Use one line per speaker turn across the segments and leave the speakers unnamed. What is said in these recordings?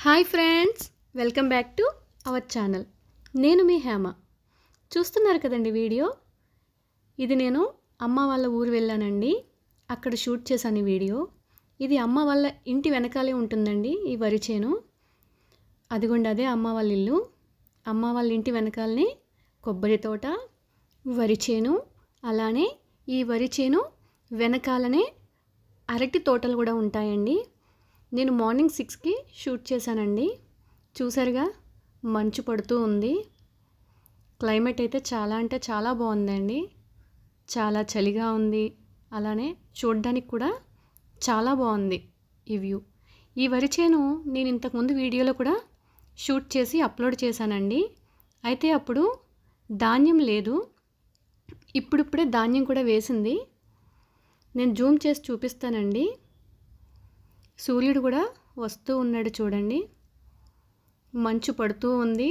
hi friends welcome back to our channel నేను మీ హేమ చూస్తున్నారు కదండి వీడియో ఇది నేను అమ్మ వాళ్ళ ఊరు వెళ్ళానండి అక్కడ షూట్ చేశాను ఈ వీడియో ఇది అమ్మ వాళ్ళ ఇంటి వెనకాలే ఉంటుందండి ఈ వరి చేను అదిగోండి అదే అమ్మ వాళ్ళ ఇల్లు అమ్మ వాళ్ళ ఇంటి వెనకాలనే కొబ్బరి తోట వరి చేను అలానే ఈ వరి చేను వెనకాలనే అరటి తోటలు కూడా ఉంటాయండి నేను మార్నింగ్ సిక్స్కి షూట్ చేశానండి చూసారుగా మంచు పడుతూ ఉంది క్లైమేట్ అయితే చాలా అంటే చాలా బాగుందండి చాలా చలిగా ఉంది అలానే చూడడానికి కూడా చాలా బాగుంది ఈ వ్యూ ఈ వరి చేను నేను ఇంతకుముందు వీడియోలో కూడా షూట్ చేసి అప్లోడ్ చేశానండి అయితే అప్పుడు ధాన్యం లేదు ఇప్పుడిప్పుడే ధాన్యం కూడా వేసింది నేను జూమ్ చేసి చూపిస్తానండి సూర్యుడు కూడా వస్తూ ఉన్నాడు చూడండి మంచు పడుతూ ఉంది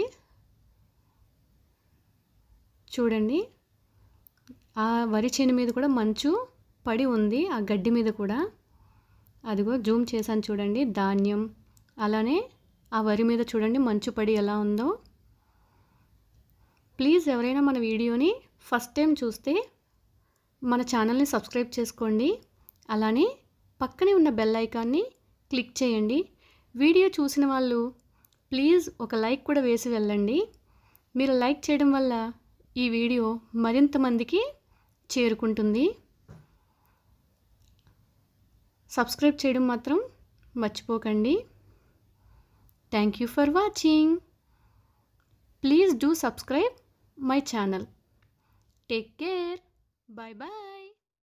చూడండి ఆ వరి చేను మీద కూడా మంచు పడి ఉంది ఆ గడ్డి మీద కూడా అదిగో జూమ్ చేశాను చూడండి ధాన్యం అలానే ఆ వరి మీద చూడండి మంచు పడి ఎలా ఉందో ప్లీజ్ ఎవరైనా మన వీడియోని ఫస్ట్ టైం చూస్తే మన ఛానల్ని సబ్స్క్రైబ్ చేసుకోండి అలానే పక్కనే ఉన్న బెల్ ఐకాన్ని క్లిక్ చేయండి వీడియో చూసిన వాళ్ళు ప్లీజ్ ఒక లైక్ కూడా వేసి వెళ్ళండి మీరు లైక్ చేయడం వల్ల ఈ వీడియో మరింత మందికి చేరుకుంటుంది సబ్స్క్రైబ్ చేయడం మాత్రం మర్చిపోకండి thank you for watching please do subscribe my channel take care bye bye